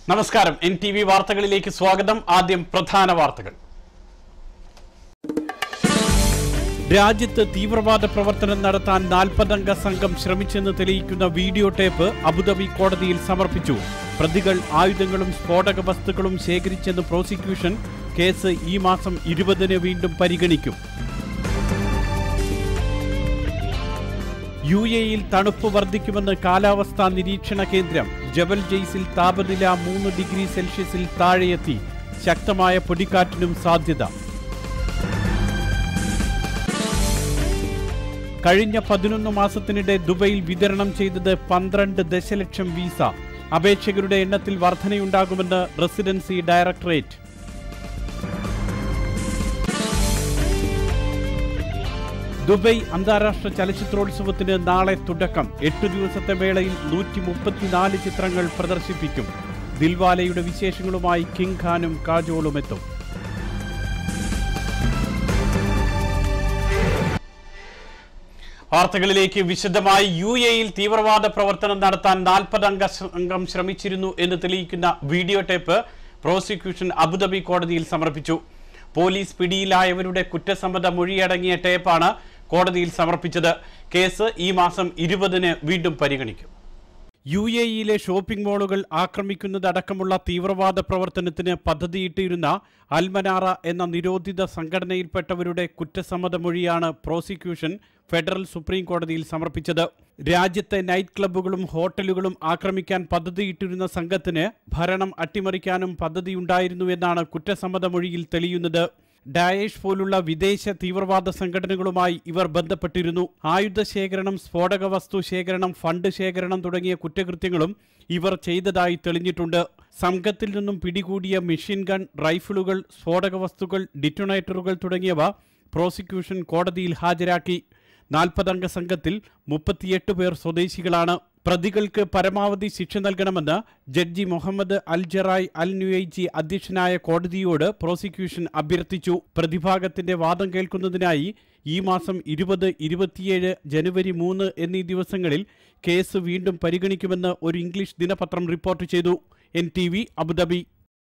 നമസ്കാരം N T V വാർത്തകളിലേക്ക് സ്വാഗതം ആദ്യം പ്രധാന വാർത്തകൾ രാജ്യത്ത് തീവ്രവാദ പ്രവർത്തനം നടത്താൻ നാൽപ്പതംഗ സംഘം ശ്രമിച്ചെന്ന് തെളിയിക്കുന്ന വീഡിയോ ടേപ്പ് അബുദാബി കോടതിയിൽ സമർപ്പിച്ചു പ്രതികൾ ആയുധങ്ങളും സ്ഫോടക വസ്തുക്കളും ശേഖരിച്ചെന്ന് പ്രോസിക്യൂഷൻ കേസ് ഈ മാസം ഇരുപതിന് വീണ്ടും പരിഗണിക്കും യു എയിൽ തണുപ്പ് വർദ്ധിക്കുമെന്ന് കാലാവസ്ഥാ നിരീക്ഷണ കേന്ദ്രം ജബൽ ജെയ്സിൽ താപനില മൂന്ന് ഡിഗ്രി സെൽഷ്യസിൽ താഴെയെത്തി ശക്തമായ പൊടിക്കാറ്റിനും സാധ്യത കഴിഞ്ഞ പതിനൊന്ന് മാസത്തിനിടെ ദുബൈയിൽ വിതരണം ചെയ്തത് പന്ത്രണ്ട് ദശലക്ഷം വീസ അപേക്ഷകരുടെ എണ്ണത്തിൽ വർധനയുണ്ടാകുമെന്ന് റെസിഡൻസി ഡയറക്ടറേറ്റ് ദുബൈ അന്താരാഷ്ട്ര ചലച്ചിത്രോത്സവത്തിന് നാളെ തുടക്കം എട്ടു ദിവസത്തെ വേളയിൽ നൂറ്റി മുപ്പത്തിനാല് ചിത്രങ്ങൾ പ്രദർശിപ്പിക്കും ദിൽവാലയുടെ വിശേഷങ്ങളുമായി കിങ് ഖാനും കാജോളും എത്തും വാർത്തകളിലേക്ക് വിശദമായി യു എയിൽ തീവ്രവാദ പ്രവർത്തനം നടത്താൻ നാൽപ്പതംഗ സംഘം ശ്രമിച്ചിരുന്നു എന്ന് തെളിയിക്കുന്ന വീഡിയോ ടേപ്പ് പ്രോസിക്യൂഷൻ അബുദാബി കോടതിയിൽ സമർപ്പിച്ചു പോലീസ് പിടിയിലായവരുടെ കുറ്റസമ്മത മൊഴിയടങ്ങിയ ടേപ്പാണ് കോടതിയിൽ സമർപ്പിച്ചത് കേസ് ഈ മാസം ഇരുപതിന് വീണ്ടും പരിഗണിക്കും യു എ ഇയിലെ ഷോപ്പിംഗ് മാളുകൾ ആക്രമിക്കുന്നതടക്കമുള്ള തീവ്രവാദ പ്രവർത്തനത്തിന് പദ്ധതിയിട്ടിരുന്ന അൽമനാറ എന്ന നിരോധിത സംഘടനയിൽപ്പെട്ടവരുടെ കുറ്റസമ്മത മൊഴിയാണ് പ്രോസിക്യൂഷൻ ഫെഡറൽ സുപ്രീം കോടതിയിൽ സമർപ്പിച്ചത് രാജ്യത്തെ നൈറ്റ് ക്ലബ്ബുകളും ഹോട്ടലുകളും ആക്രമിക്കാൻ പദ്ധതിയിട്ടിരുന്ന സംഘത്തിന് ഭരണം അട്ടിമറിക്കാനും പദ്ധതിയുണ്ടായിരുന്നുവെന്നാണ് കുറ്റസമ്മത മൊഴിയിൽ തെളിയുന്നത് ഡായേഷ് പോലുള്ള വിദേശ തീവ്രവാദ സംഘടനകളുമായി ഇവർ ബന്ധപ്പെട്ടിരുന്നു ആയുധ ശേഖരണം സ്ഫോടക വസ്തു ശേഖരണം ഫണ്ട് ശേഖരണം തുടങ്ങിയ കുറ്റകൃത്യങ്ങളും ഇവർ ചെയ്തതായി തെളിഞ്ഞിട്ടുണ്ട് സംഘത്തിൽ നിന്നും പിടികൂടിയ മെഷീൻ ഗൺ റൈഫിളുകൾ സ്ഫോടക വസ്തുക്കൾ ഡിറ്റൊണേറ്ററുകൾ തുടങ്ങിയവ പ്രോസിക്യൂഷൻ കോടതിയിൽ ഹാജരാക്കി നാൽപ്പതംഗ സംഘത്തിൽ മുപ്പത്തിയെട്ട് പേർ സ്വദേശികളാണ് പ്രതികൾക്ക് പരമാവധി ശിക്ഷ നൽകണമെന്ന് ജഡ്ജി മുഹമ്മദ് അൽ ജറായ് അൽ ന്യൂഐജി അധ്യക്ഷനായ കോടതിയോട് പ്രോസിക്യൂഷൻ അഭ്യർത്ഥിച്ചു പ്രതിഭാഗത്തിന്റെ വാദം കേൾക്കുന്നതിനായി ഈ മാസം ഇരുപത് ഇരുപത്തിയേഴ് ജനുവരി മൂന്ന് എന്നീ ദിവസങ്ങളിൽ കേസ് വീണ്ടും പരിഗണിക്കുമെന്ന് ഒരു ഇംഗ്ലീഷ് ദിനപത്രം റിപ്പോർട്ട് ചെയ്തു N T V Abu Dhabi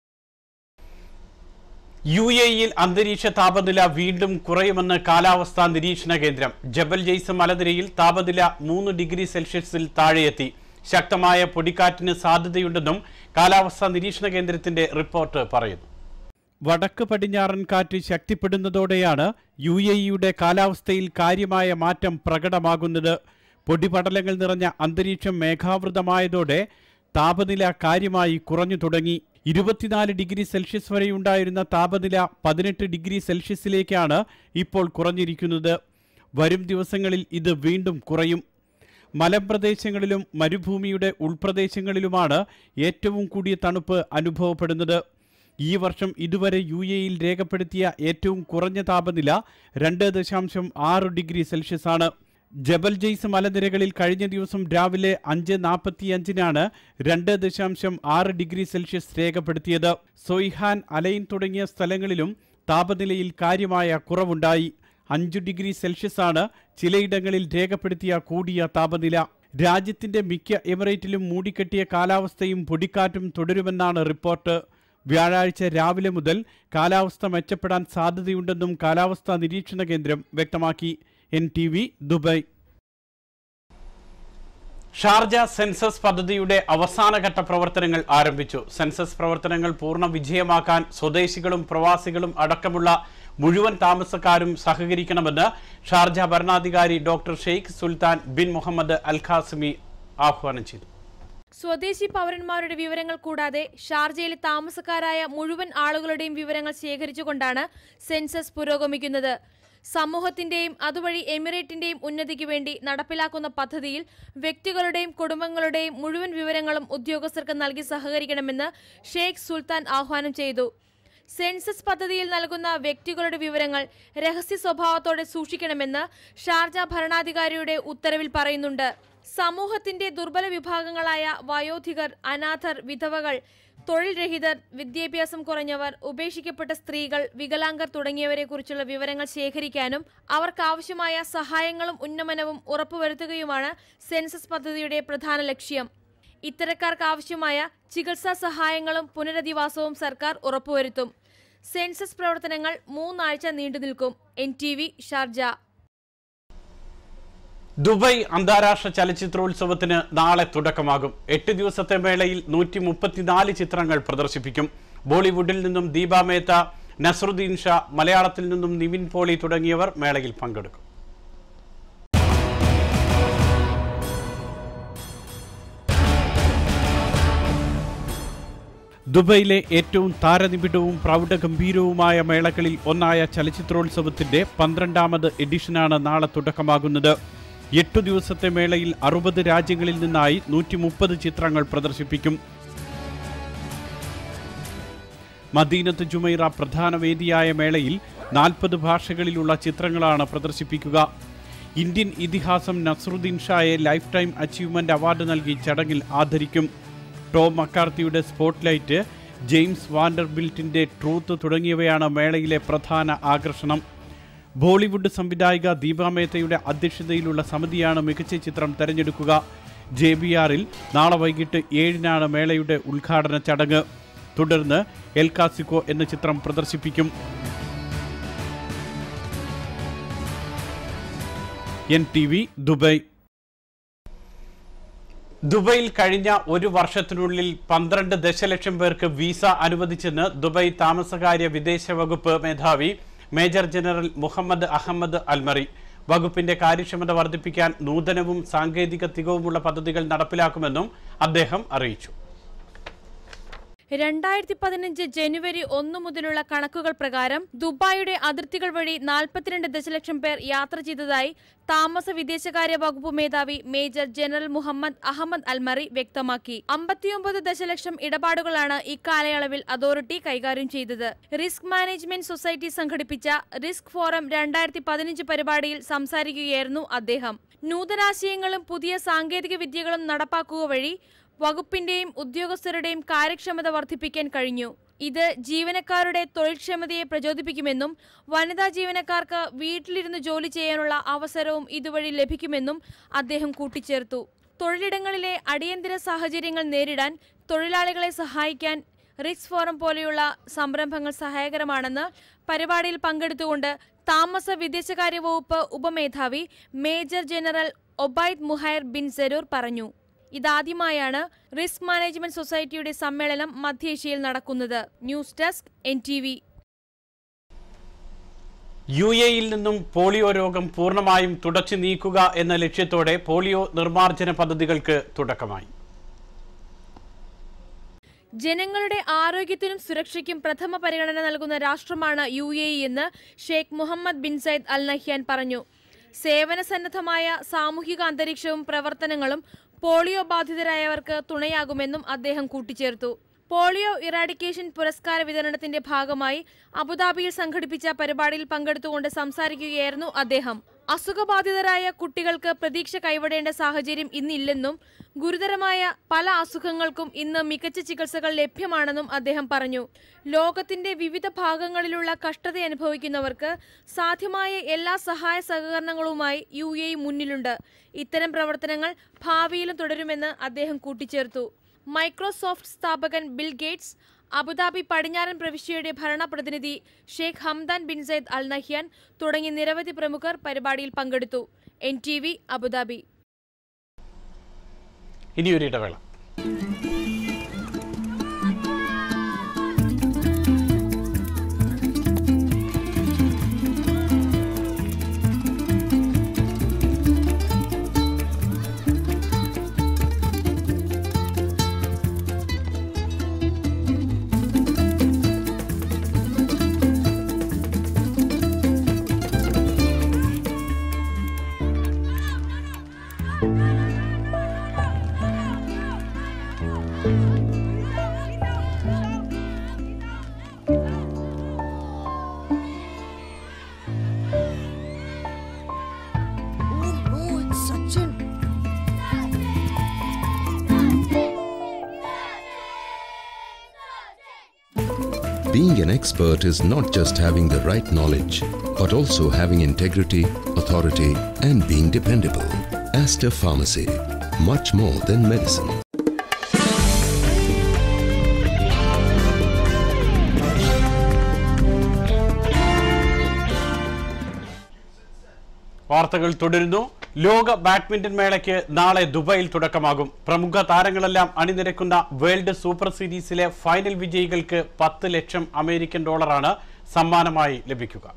U A ഇയിൽ അന്തരീക്ഷ താപനില വീണ്ടും കുറയുമെന്ന് കാലാവസ്ഥാ നിരീക്ഷണ കേന്ദ്രം ജബൽ ജെയ്സ് മലനിരയിൽ താപനില മൂന്ന് ഡിഗ്രി സെൽഷ്യസിൽ താഴെയെത്തി ശക്തമായ പൊടിക്കാറ്റിന് സാധ്യതയുണ്ടെന്നും കാലാവസ്ഥാ നിരീക്ഷണ കേന്ദ്രത്തിന്റെ റിപ്പോർട്ട് പറയുന്നു വടക്ക് പടിഞ്ഞാറൻ കാറ്റ് ശക്തിപ്പെടുന്നതോടെയാണ് യു എ ഇയുടെ കാലാവസ്ഥയിൽ കാര്യമായ മാറ്റം പ്രകടമാകുന്നത് പൊടിപടലങ്ങൾ നിറഞ്ഞ അന്തരീക്ഷം മേഘാവൃതമായതോടെ താപനില കാര്യമായി കുറഞ്ഞു തുടങ്ങി ഇരുപത്തിനാല് ഡിഗ്രി സെൽഷ്യസ് വരെയുണ്ടായിരുന്ന താപനില പതിനെട്ട് ഡിഗ്രി സെൽഷ്യസിലേക്കാണ് ഇപ്പോൾ കുറഞ്ഞിരിക്കുന്നത് വരും ദിവസങ്ങളിൽ ഇത് വീണ്ടും കുറയും മലമ്പ്രദേശങ്ങളിലും മരുഭൂമിയുടെ ഉൾപ്രദേശങ്ങളിലുമാണ് ഏറ്റവും കൂടിയ തണുപ്പ് അനുഭവപ്പെടുന്നത് ഈ വർഷം ഇതുവരെ യു എയിൽ രേഖപ്പെടുത്തിയ ഏറ്റവും കുറഞ്ഞ താപനില രണ്ട് ദശാംശം ആറ് ഡിഗ്രി സെൽഷ്യസ് ആണ് ജബൽ ജെയ്സ് മലനിരകളിൽ കഴിഞ്ഞ ദിവസം രാവിലെ അഞ്ച് നാൽപ്പത്തിയഞ്ചിനാണ് രണ്ട് ദശാംശം ആറ് ഡിഗ്രി സെൽഷ്യസ് രേഖപ്പെടുത്തിയത് സൊയ്ഹാൻ അലൈൻ തുടങ്ങിയ സ്ഥലങ്ങളിലും താപനിലയിൽ കാര്യമായ കുറവുണ്ടായി അഞ്ചു ഡിഗ്രി സെൽഷ്യസ് ആണ് ചിലയിടങ്ങളിൽ രേഖപ്പെടുത്തിയ കൂടിയ താപനില രാജ്യത്തിന്റെ മിക്ക എമിറേറ്റിലും മൂടിക്കെട്ടിയ കാലാവസ്ഥയും പൊടിക്കാറ്റും തുടരുമെന്നാണ് റിപ്പോർട്ട് വ്യാഴാഴ്ച രാവിലെ മുതൽ കാലാവസ്ഥ മെച്ചപ്പെടാൻ സാധ്യതയുണ്ടെന്നും കാലാവസ്ഥാ നിരീക്ഷണ കേന്ദ്രം വ്യക്തമാക്കി N T V Dubai Sharjah census പദ്ധതിയുടെ അവസാനഘട്ട പ്രവർത്തനങ്ങൾ ആരംഭിച്ചു സെൻസസ് പ്രവർത്തനങ്ങൾ പൂർണ്ണ വിജയമാക്കാൻ സ്വദേശികളും പ്രവാസികളും അടക്കമുള്ള മുഴുവൻ താമസക്കാരും സഹകരിക്കണമെന്ന് ഷാർജ ഭരണാധികാരി doctor Sheikh Sultan bin Muhammad Al Qasimi ആഹ്വാനം ചെയ്തു സ്വദേശി പൗരന്മാരുടെ വിവരങ്ങൾ കൂടാതെ ഷാർജയിലെ താമസക്കാരായ മുഴുവൻ ആളുകളുടെയും വിവരങ്ങൾ ശേഖരിച്ചുകൊണ്ടാണ് സെൻസസ് പുരോഗമിക്കുന്നത് സമൂഹത്തിന്റെയും അതുവഴി എമിറേറ്റിന്റെയും ഉന്നതിക്ക് വേണ്ടി നടപ്പിലാക്കുന്ന പദ്ധതിയിൽ വ്യക്തികളുടെയും കുടുംബങ്ങളുടെയും മുഴുവൻ വിവരങ്ങളും ഉദ്യോഗസ്ഥർക്ക് നൽകി സഹകരിക്കണമെന്ന് ഷെയ്ഖ് സുൽത്താൻ ആഹ്വാനം ചെയ്തു സെൻസസ് പദ്ധതിയിൽ നൽകുന്ന വ്യക്തികളുടെ വിവരങ്ങൾ രഹസ്യ സ്വഭാവത്തോടെ സൂക്ഷിക്കണമെന്ന് ഷാർജ ഭരണാധികാരിയുടെ ഉത്തരവിൽ പറയുന്നുണ്ട് സമൂഹത്തിന്റെ ദുർബല വിഭാഗങ്ങളായ വയോധികർ അനാഥർ വിധവകൾ തൊഴിൽ രഹിതർ വിദ്യാഭ്യാസം കുറഞ്ഞവർ ഉപേക്ഷിക്കപ്പെട്ട സ്ത്രീകൾ വികലാംഗർ തുടങ്ങിയവരെ കുറിച്ചുള്ള വിവരങ്ങൾ ശേഖരിക്കാനും അവർക്കാവശ്യമായ സഹായങ്ങളും ഉന്നമനവും ഉറപ്പുവരുത്തുകയുമാണ് സെൻസസ് പദ്ധതിയുടെ പ്രധാന ലക്ഷ്യം ഇത്തരക്കാർക്ക് ആവശ്യമായ ചികിത്സാ സഹായങ്ങളും പുനരധിവാസവും സർക്കാർ ഉറപ്പുവരുത്തും സെൻസസ് പ്രവർത്തനങ്ങൾ മൂന്നാഴ്ച നീണ്ടുനിൽക്കും N T V Sharjah Dubai അന്താരാഷ്ട്ര ചലച്ചിത്രോത്സവത്തിന് നാളെ തുടക്കമാകും എട്ട് ദിവസത്തെ മേളയിൽ നൂറ്റി മുപ്പത്തിനാല് ചിത്രങ്ങൾ പ്രദർശിപ്പിക്കും ബോളിവുഡിൽ നിന്നും ദീപ മേത്ത നസറുദ്ദീൻ ഷാ മലയാളത്തിൽ നിന്നും നിവിൻ പോളി തുടങ്ങിയവർ മേളയിൽ പങ്കെടുക്കും ദുബൈയിലെ ഏറ്റവും താരനിബിഡവും പ്രൗഢഗംഭീരവുമായ മേളകളിൽ ഒന്നായ ചലച്ചിത്രോത്സവത്തിന്റെ പന്ത്രണ്ടാമത് എഡിഷനാണ് നാളെ തുടക്കമാകുന്നത് എട്ടു ദിവസത്തെ മേളയിൽ അറുപത് രാജ്യങ്ങളിൽ നിന്നായി നൂറ്റി മുപ്പത് ചിത്രങ്ങൾ പ്രദർശിപ്പിക്കും മദീനത്ത് ജുമൈറ പ്രധാന വേദിയായ മേളയിൽ നാൽപ്പത് ഭാഷകളിലുള്ള ചിത്രങ്ങളാണ് പ്രദർശിപ്പിക്കുക ഇന്ത്യൻ ഇതിഹാസം നസറുദ്ദീൻ ഷായെ ലൈഫ് ടൈം അച്ചീവ്മെന്റ് അവാർഡ് നൽകി ചടങ്ങിൽ ആദരിക്കും ടോം മക്കാർത്തിയുടെ സ്പോട്ട്ലൈറ്റ് ജെയിംസ് വാൻഡർബിൽറ്റിന്റെ ട്രൂത്ത് തുടങ്ങിയവയാണ് മേളയിലെ പ്രധാന ആകർഷണം ബോളിവുഡ് സംവിധായിക ദീപ മേത്തയുടെ അധ്യക്ഷതയിലുള്ള സമിതിയാണ് മികച്ച ചിത്രം തെരഞ്ഞെടുക്കുക ജെ ബി ആറിൽ നാളെ വൈകിട്ട് ഏഴിനാണ് മേളയുടെ ഉദ്ഘാടന ചടങ്ങ് തുടർന്ന് എൽ കാസിക്കോ എന്ന ചിത്രം പ്രദർശിപ്പിക്കും എൻ ടി വി ദുബായ് ദുബൈയിൽ കഴിഞ്ഞ ഒരു വർഷത്തിനുള്ളിൽ പന്ത്രണ്ട് ദശലക്ഷം പേർക്ക് വിസ അനുവദിച്ചെന്ന് ദുബായ് താമസകാര്യ വിദേശ വകുപ്പ് മേധാവി major general Muhammad Ahmed Almarri വകുപ്പിന്റെ കാര്യക്ഷമത വർദ്ധിപ്പിക്കാൻ നൂതനവും സാങ്കേതിക തികവുമുള്ള പദ്ധതികൾ നടപ്പിലാക്കുമെന്നും അദ്ദേഹം അറിയിച്ചു രണ്ടായിരത്തി പതിനഞ്ച് ജനുവരി ഒന്ന് മുതലുള്ള കണക്കുകൾ പ്രകാരം ദുബായിയുടെ അതിർത്തികൾ വഴി നാൽപ്പത്തിരണ്ട് ദശലക്ഷം പേർ യാത്ര ചെയ്തതായി താമസ വിദേശകാര്യ വകുപ്പ് മേധാവി major general Muhammad Ahmed Almarri വ്യക്തമാക്കി അമ്പത്തിയൊമ്പത് ദശലക്ഷം ഇടപാടുകളാണ് ഇക്കാലയളവിൽ അതോറിറ്റി കൈകാര്യം ചെയ്തത് റിസ്ക് മാനേജ്മെന്റ് സൊസൈറ്റി സംഘടിപ്പിച്ച റിസ്ക് ഫോറം രണ്ടായിരത്തി പതിനഞ്ച് പരിപാടിയിൽ സംസാരിക്കുകയായിരുന്നു അദ്ദേഹം നൂതനാശയങ്ങളും പുതിയ സാങ്കേതിക വിദ്യകളും നടപ്പാക്കുക വഴി വകുപ്പിന്റെയും ഉദ്യോഗസ്ഥരുടെയും കാര്യക്ഷമത വർദ്ധിപ്പിക്കാൻ കഴിഞ്ഞു ഇത് ജീവനക്കാരുടെ തൊഴിൽക്ഷമതയെ പ്രചോദിപ്പിക്കുമെന്നും വനിതാ ജീവനക്കാർക്ക് വീട്ടിലിരുന്ന് ജോലി ചെയ്യാനുള്ള അവസരവും ഇതുവഴി ലഭിക്കുമെന്നും അദ്ദേഹം കൂട്ടിച്ചേർത്തു തൊഴിലിടങ്ങളിലെ അടിയന്തര സാഹചര്യങ്ങൾ നേരിടാൻ തൊഴിലാളികളെ സഹായിക്കാൻ റിക്സ് ഫോറം പോലെയുള്ള സംരംഭങ്ങൾ സഹായകരമാണെന്ന് പരിപാടിയിൽ പങ്കെടുത്തുകൊണ്ട് താമസ വിദേശകാര്യ വകുപ്പ് ഉപമേധാവി major general Obaid Muhair bin Saroor പറഞ്ഞു ഇതാദ്യമായാണ് റിസ്ക് മാനേജ്മെന്റ് സൊസൈറ്റിയുടെ സമ്മേളനം മധ്യേഷ്യയിൽ നടക്കുന്നത് news desk N T V U എയിൽ നിന്നും പോളിയോ രോഗം പൂർണ്ണമായും തുടച്ചു നീക്കുക എന്ന ലക്ഷ്യത്തോടെ പോളിയോ നിർമ്മാർജ്ജന പദ്ധതികൾക്ക് തുടക്കമായി ജനങ്ങളുടെ ആരോഗ്യത്തിനും സുരക്ഷയ്ക്കും പ്രഥമ പരിഗണന നൽകുന്ന രാഷ്ട്രമാണ് യു എ ഇ എന്ന് Sheikh Muhammad bin Zayed Al Nahyan പറഞ്ഞു സേവന സന്നദ്ധമായ സാമൂഹിക അന്തരീക്ഷവും പ്രവർത്തനങ്ങളും പോളിയോ ബാധിതരായവർക്ക് തുണയാകുമെന്നും അദ്ദേഹം കൂട്ടിച്ചേർത്തു പോളിയോ ഇറാഡിക്കേഷൻ പുരസ്കാര വിതരണത്തിന്റെ ഭാഗമായി അബുദാബിയിൽ സംഘടിപ്പിച്ച പരിപാടിയിൽ പങ്കെടുത്തുകൊണ്ട് സംസാരിക്കുകയായിരുന്നു അദ്ദേഹം അസുഖബാധിതരായ കുട്ടികൾക്ക് പ്രതീക്ഷ കൈവിടേണ്ട സാഹചര്യം ഇന്നില്ലെന്നും ഗുരുതരമായ പല അസുഖങ്ങൾക്കും ഇന്ന് മികച്ച ചികിത്സകൾ ലഭ്യമാണെന്നും അദ്ദേഹം പറഞ്ഞു ലോകത്തിന്റെ വിവിധ ഭാഗങ്ങളിലുള്ള കഷ്ടത അനുഭവിക്കുന്നവർക്ക് സാധ്യമായ എല്ലാ സഹായ സഹകരണങ്ങളുമായി യു എ മുന്നിലുണ്ട് ഇത്തരം പ്രവർത്തനങ്ങൾ ഭാവിയിലും തുടരുമെന്ന് അദ്ദേഹം കൂട്ടിച്ചേർത്തു മൈക്രോസോഫ്റ്റ് സ്ഥാപകൻ ബിൽ ഗേറ്റ്സ് അബുദാബി പടിഞ്ഞാറൻ പ്രവിശ്യയുടെ ഭരണപ്രതിനിധി Sheikh Hamdan bin Zayed Al Nahyan തുടങ്ങി നിരവധി പ്രമുഖർ പരിപാടിയിൽ പങ്കെടുത്തു എൻ ടി വി അബുദാബി ഇനിയൊരു ഇടവേള Oh no, it's Sachin. Being an expert is not just having the right knowledge, but also having integrity, authority, and being dependable. Aster Pharmacy, much more than medicine. വാർത്തകൾ തുടരുന്നു ലോക badminton മേളയ്ക്ക് നാളെ ദുബായിൽ തുടക്കമാകും പ്രമുഖ താരങ്ങളെല്ലാം അണിനിരക്കുന്ന വേൾഡ് സൂപ്പർ സീരീസിലെ ഫൈനൽ വിജയികൾക്ക് പത്ത് ലക്ഷം അമേരിക്കൻ ഡോളറാണ് സമ്മാനമായി ലഭിക്കുക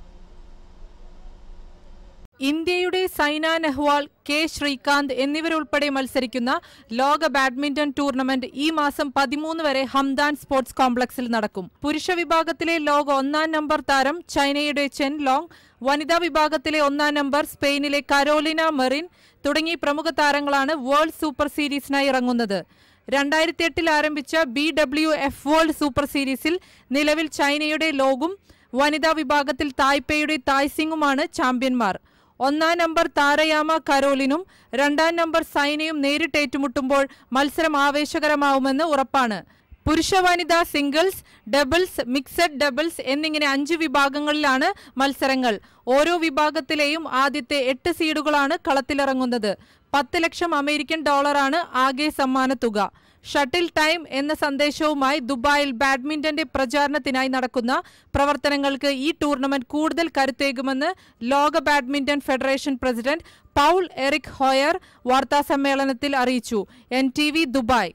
ഇന്ത്യയുടെ സൈന നെഹ്വാൾ കെ ശ്രീകാന്ത് എന്നിവരുൾപ്പെടെ മത്സരിക്കുന്ന ലോക ബാഡ്മിന്റൺ ടൂർണമെന്റ് ഈ മാസം പതിമൂന്ന് വരെ ഹംദാൻ സ്പോർട്സ് കോംപ്ലക്സിൽ നടക്കും പുരുഷ വിഭാഗത്തിലെ ലോക ഒന്നാം നമ്പർ താരം ചൈനയുടെ ചെൻ ലോങ് വനിതാ വിഭാഗത്തിലെ ഒന്നാം നമ്പർ സ്പെയിനിലെ കരോലിന മെറിൻ തുടങ്ങി പ്രമുഖ താരങ്ങളാണ് വേൾഡ് സൂപ്പർ സീരീസിനായി ഇറങ്ങുന്നത് രണ്ടായിരത്തി എട്ടിൽ ആരംഭിച്ച B W F world super സീരീസിൽ നിലവിൽ ചൈനയുടെ ലോഗും വനിതാ വിഭാഗത്തിൽ തായ്പേയുടെ തായ്സിംഗുമാണ് ചാമ്പ്യന്മാർ ഒന്നാം നമ്പർ താരയാമ കരോലിനും രണ്ടാം നമ്പർ സൈനയും നേരിട്ട് ഏറ്റുമുട്ടുമ്പോൾ മത്സരം ആവേശകരമാവുമെന്ന് ഉറപ്പാണ് പുരുഷ വനിതാ സിംഗിൾസ് ഡബിൾസ് മിക്സഡ് ഡബിൾസ് എന്നിങ്ങനെ അഞ്ച് വിഭാഗങ്ങളിലാണ് മത്സരങ്ങൾ ഓരോ വിഭാഗത്തിലെയും ആദ്യത്തെ എട്ട് സീഡുകളാണ് കളത്തിലിറങ്ങുന്നത് പത്ത് ലക്ഷം അമേരിക്കൻ ഡോളറാണ് ആകെ സമ്മാനത്തുക ഷട്ടിൽ ടൈം എന്ന സന്ദേശവുമായി ദുബായിൽ ബാഡ്മിന്റന്റെ പ്രചാരണത്തിനായി നടക്കുന്ന പ്രവർത്തനങ്ങൾക്ക് ഈ ടൂർണമെന്റ് കൂടുതൽ കരുത്തേകുമെന്ന് ലോക badminton federation president Poul Erik Hoyer വാർത്താസമ്മേളനത്തിൽ അറിയിച്ചു എൻ ടി വി ദുബായ്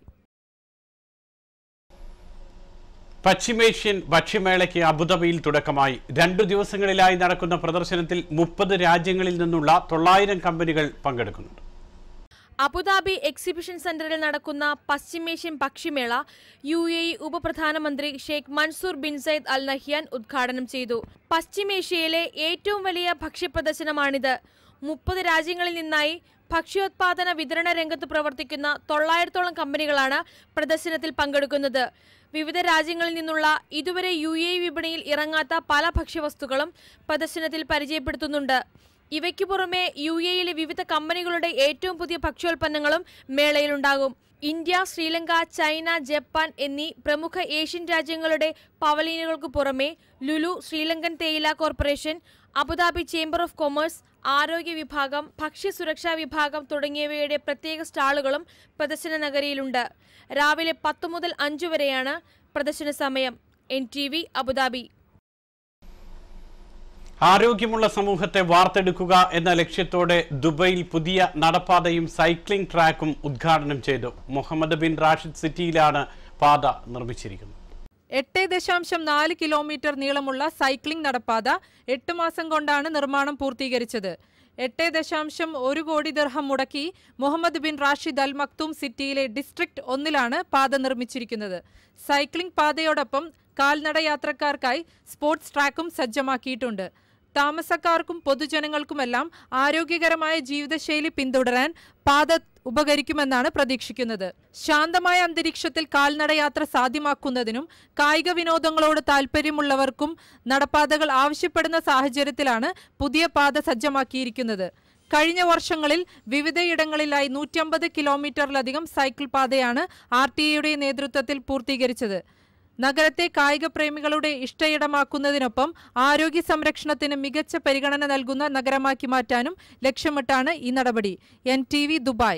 പശ്ചിമേഷ്യൻ ഭക്ഷ്യമേളയ്ക്ക് അബുദാബിയിൽ തുടക്കമായി രണ്ടു ദിവസങ്ങളിലായി നടക്കുന്ന പ്രദർശനത്തിൽ മുപ്പത് രാജ്യങ്ങളിൽ നിന്നുള്ള തൊള്ളായിരം കമ്പനികൾ പങ്കെടുക്കുന്നുണ്ട് അബുദാബി എക്സിബിഷൻ സെന്ററിൽ നടക്കുന്ന പശ്ചിമേഷ്യൻ പക്ഷിമേള യു എ ഇ ഉപപ്രധാനമന്ത്രി Sheikh Mansour bin Zayed Al Nahyan ഉദ്ഘാടനം ചെയ്തു പശ്ചിമേഷ്യയിലെ ഏറ്റവും വലിയ ഭക്ഷ്യപ്രദർശനമാണിത് മുപ്പത് രാജ്യങ്ങളിൽ നിന്നായി ഭക്ഷ്യോത്പാദന വിതരണ രംഗത്ത് പ്രവർത്തിക്കുന്ന തൊള്ളായിരത്തോളം കമ്പനികളാണ് പ്രദർശനത്തിൽ പങ്കെടുക്കുന്നത് വിവിധ രാജ്യങ്ങളിൽ നിന്നുള്ള ഇതുവരെ യു എ ഇ വിപണിയിൽ ഇറങ്ങാത്ത പല ഭക്ഷ്യവസ്തുക്കളും പ്രദർശനത്തിൽ പരിചയപ്പെടുത്തുന്നുണ്ട് ഇവയ്ക്കു പുറമെ യു എയിലെ വിവിധ കമ്പനികളുടെ ഏറ്റവും പുതിയ ഭക്ഷ്യോൽപ്പന്നങ്ങളും മേളയിലുണ്ടാകും ഇന്ത്യ ശ്രീലങ്ക ചൈന ജപ്പാൻ എന്നീ പ്രമുഖ ഏഷ്യൻ രാജ്യങ്ങളുടെ പവലീനുകൾക്ക് പുറമെ ലുലു ശ്രീലങ്കൻ തേയില corporation Abu Dhabi chamber of commerce ആരോഗ്യ വിഭാഗം ഭക്ഷ്യസുരക്ഷാ വിഭാഗം തുടങ്ങിയവയുടെ പ്രത്യേക സ്റ്റാളുകളും പ്രദർശന നഗരിയിലുണ്ട് രാവിലെ പത്ത് മുതൽ അഞ്ചു വരെയാണ് പ്രദർശന സമയം എൻ ടി വി അബുദാബി ആരോഗ്യമുള്ള സമൂഹത്തെ വാർത്തെടുക്കുക എന്ന ലക്ഷ്യത്തോടെ ദുബൈയിൽ പുതിയ നടപ്പാതയും സൈക്ലിംഗ് ട്രാക്കും ഉദ്ഘാടനം ചെയ്തു മുഹമ്മദ് ബിൻ റാഷിദ് സിറ്റിയിലാണ് പാത നിർമ്മിച്ചിരിക്കുന്നത് എട്ട് ദശാംശം നാല് കിലോമീറ്റർ നീളമുള്ള സൈക്ലിംഗ് നടപ്പാത എട്ട് മാസം കൊണ്ടാണ് നിർമ്മാണം പൂർത്തീകരിച്ചത് എട്ട് ദശാംശം ഒരു കോടി ദിർഹം മുടക്കി Muhammad bin Rashid Al Maktoum സിറ്റിയിലെ ഡിസ്ട്രിക്ട് ഒന്നിലാണ് പാത നിർമ്മിച്ചിരിക്കുന്നത് സൈക്ലിംഗ് പാതയോടൊപ്പം കാൽനട യാത്രക്കാർക്കായി സ്പോർട്സ് ട്രാക്കും സജ്ജമാക്കിയിട്ടുണ്ട് താമസക്കാർക്കും പൊതുജനങ്ങൾക്കുമെല്ലാം ആരോഗ്യകരമായ ജീവിതശൈലി പിന്തുടരാൻ പാത ഉപകരിക്കുമെന്നാണ് പ്രതീക്ഷിക്കുന്നത് ശാന്തമായ അന്തരീക്ഷത്തിൽ കാൽനടയാത്ര സാധ്യമാക്കുന്നതിനും കായിക വിനോദങ്ങളോട് താൽപ്പര്യമുള്ളവർക്കും നടപ്പാതകൾ ആവശ്യപ്പെടുന്ന സാഹചര്യത്തിലാണ് പുതിയ പാത സജ്ജമാക്കിയിരിക്കുന്നത് കഴിഞ്ഞ വർഷങ്ങളിൽ വിവിധയിടങ്ങളിലായി നൂറ്റമ്പത് കിലോമീറ്ററിലധികം സൈക്കിൾ പാതയാണ് ആർ ടി എയുടെ നേതൃത്വത്തിൽ പൂർത്തീകരിച്ചത് നഗരത്തെ കായിക പ്രേമികളുടെ ഇഷ്ടയിടമാക്കുന്നതിനൊപ്പം ആരോഗ്യ സംരക്ഷണത്തിന് മികച്ച പരിഗണന നൽകുന്ന നഗരമാക്കി മാറ്റാനും ലക്ഷ്യമിട്ടാണ് ഈ നടപടി N T V Dubai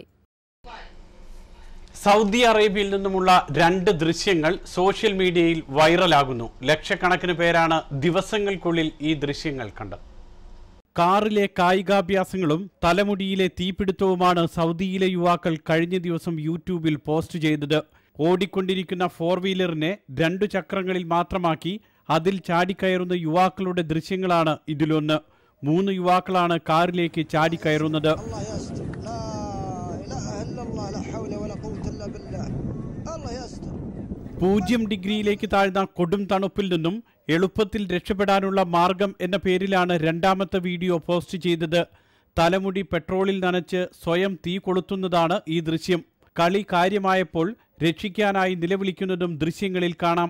Saudi അറേബ്യയിൽ നിന്നുമുള്ള രണ്ട് ദൃശ്യങ്ങൾ സോഷ്യൽ മീഡിയയിൽ വൈറലാകുന്നു ലക്ഷക്കണക്കിന് പേരാണ് ദിവസങ്ങൾക്കുള്ളിൽ ഈ ദൃശ്യങ്ങൾ കണ്ടത് കാറിലെ കായികാഭ്യാസങ്ങളും തലമുടിയിലെ തീപിടുത്തവുമാണ് സൗദിയിലെ യുവാക്കൾ കഴിഞ്ഞ ദിവസം യൂട്യൂബിൽ പോസ്റ്റ് ചെയ്തത് ഓടിക്കൊണ്ടിരിക്കുന്ന ഫോർ വീലറിനെ രണ്ടു ചക്രങ്ങളിൽ മാത്രമാക്കി അതിൽ ചാടിക്കയറുന്ന യുവാക്കളുടെ ദൃശ്യങ്ങളാണ് ഇതിലൊന്ന് മൂന്ന് യുവാക്കളാണ് കാറിലേക്ക് ചാടിക്കയറുന്നത് الله يستر لا اله الا الله لا حول ولا قوه الا بالله الله يستر പൂജ്യം ഡിഗ്രിയിലേക്ക് താഴ്ന്ന കൊടും തണുപ്പിൽ നിന്നും എളുപ്പത്തിൽ രക്ഷപ്പെടാനുള്ള മാർഗം എന്ന പേരിലാണ് രണ്ടാമത്തെ വീഡിയോ പോസ്റ്റ് ചെയ്തത് തലമുടി പെട്രോളിൽ നനച്ച് സ്വയം തീ കൊളുത്തുന്നതാണ് ഈ ദൃശ്യം കളി കാര്യമായപ്പോൾ രക്ഷിക്കാനായി നിലവിളിക്കുന്നതും ദൃശ്യങ്ങളിൽ കാണാം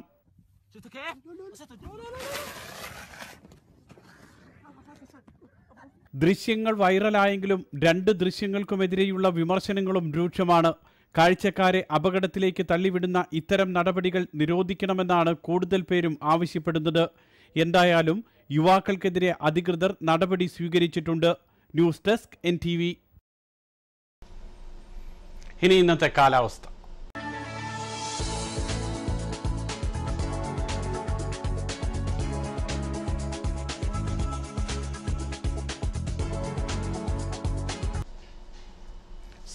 ദൃശ്യങ്ങൾ വൈറലായെങ്കിലും രണ്ട് ദൃശ്യങ്ങൾക്കുമെതിരെയുള്ള വിമർശനങ്ങളും രൂക്ഷമാണ് കാഴ്ചക്കാരെ അപകടത്തിലേക്ക് തള്ളിവിടുന്ന ഇത്തരം നടപടികൾ നിരോധിക്കണമെന്നാണ് കൂടുതൽ പേരും ആവശ്യപ്പെടുന്നത് എന്തായാലും യുവാക്കൾക്കെതിരെ അധികൃതർ നടപടി സ്വീകരിച്ചിട്ടുണ്ട് ന്യൂസ് ഡെസ്ക് എൻ ഇനി ഇന്നത്തെ കാലാവസ്ഥ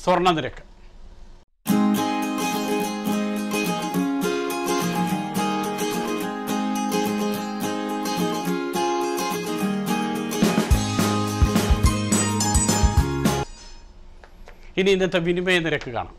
സ്വർണ്ണനിരക്ക് ഇനി ഇന്നത്തെ വിനിമയ നിരക്ക് കാണാം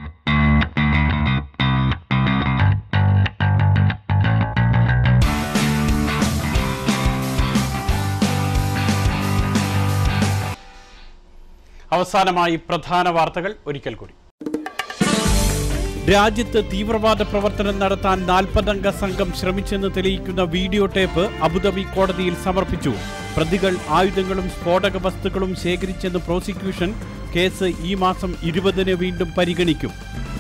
അവസാനമായി പ്രധാന വാർത്തകൾ ഒരിക്കൽ കൂടി രാജ്യത്ത് തീവ്രവാദ പ്രവർത്തനം നടത്താൻ നാൽപ്പതംഗ സംഘം ശ്രമിച്ചെന്ന് തെളിയിക്കുന്ന വീഡിയോ ടേപ്പ് അബുദാബി കോടതിയിൽ സമർപ്പിച്ചു പ്രതികൾ ആയുധങ്ങളും സ്ഫോടക വസ്തുക്കളും ശേഖരിച്ചെന്ന് പ്രോസിക്യൂഷൻ കേസ് ഈ മാസം ഇരുപതിന് വീണ്ടും പരിഗണിക്കും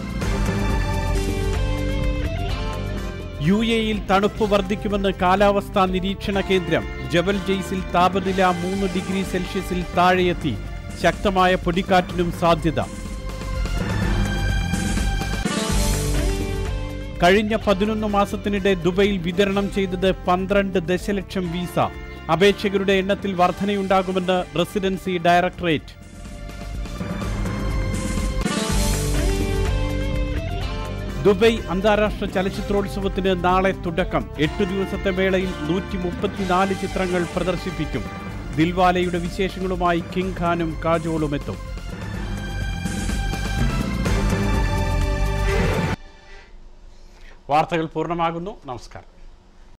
യു എയിൽ തണുപ്പ് വർദ്ധിക്കുമെന്ന് കാലാവസ്ഥാ നിരീക്ഷണ കേന്ദ്രം ജബൽ ജെയ്സിൽ താപനില മൂന്ന് ഡിഗ്രി സെൽഷ്യസിൽ താഴെയെത്തി ശക്തമായ പൊടിക്കാറ്റിനും സാധ്യത കഴിഞ്ഞ പതിനൊന്ന് മാസത്തിനിടെ ദുബൈയിൽ വിതരണം ചെയ്തത് പന്ത്രണ്ട് ദശലക്ഷം വീസ അപേക്ഷകരുടെ എണ്ണത്തിൽ വർധനയുണ്ടാകുമെന്ന് റെസിഡൻസി ഡയറക്ടറേറ്റ് ദുബൈ അന്താരാഷ്ട്ര ചലച്ചിത്രോത്സവത്തിന് നാളെ തുടക്കം എട്ടു ദിവസത്തെ മേളയിൽ നൂറ്റി മുപ്പത്തിനാല് ചിത്രങ്ങൾ പ്രദർശിപ്പിക്കും ദിൽവാലയുടെ വിശേഷങ്ങളുമായി കിങ് ഖാനും കാജോളും എത്തും വാർത്തകൾ പൂർണ്ണമാകുന്നു നമസ്കാരം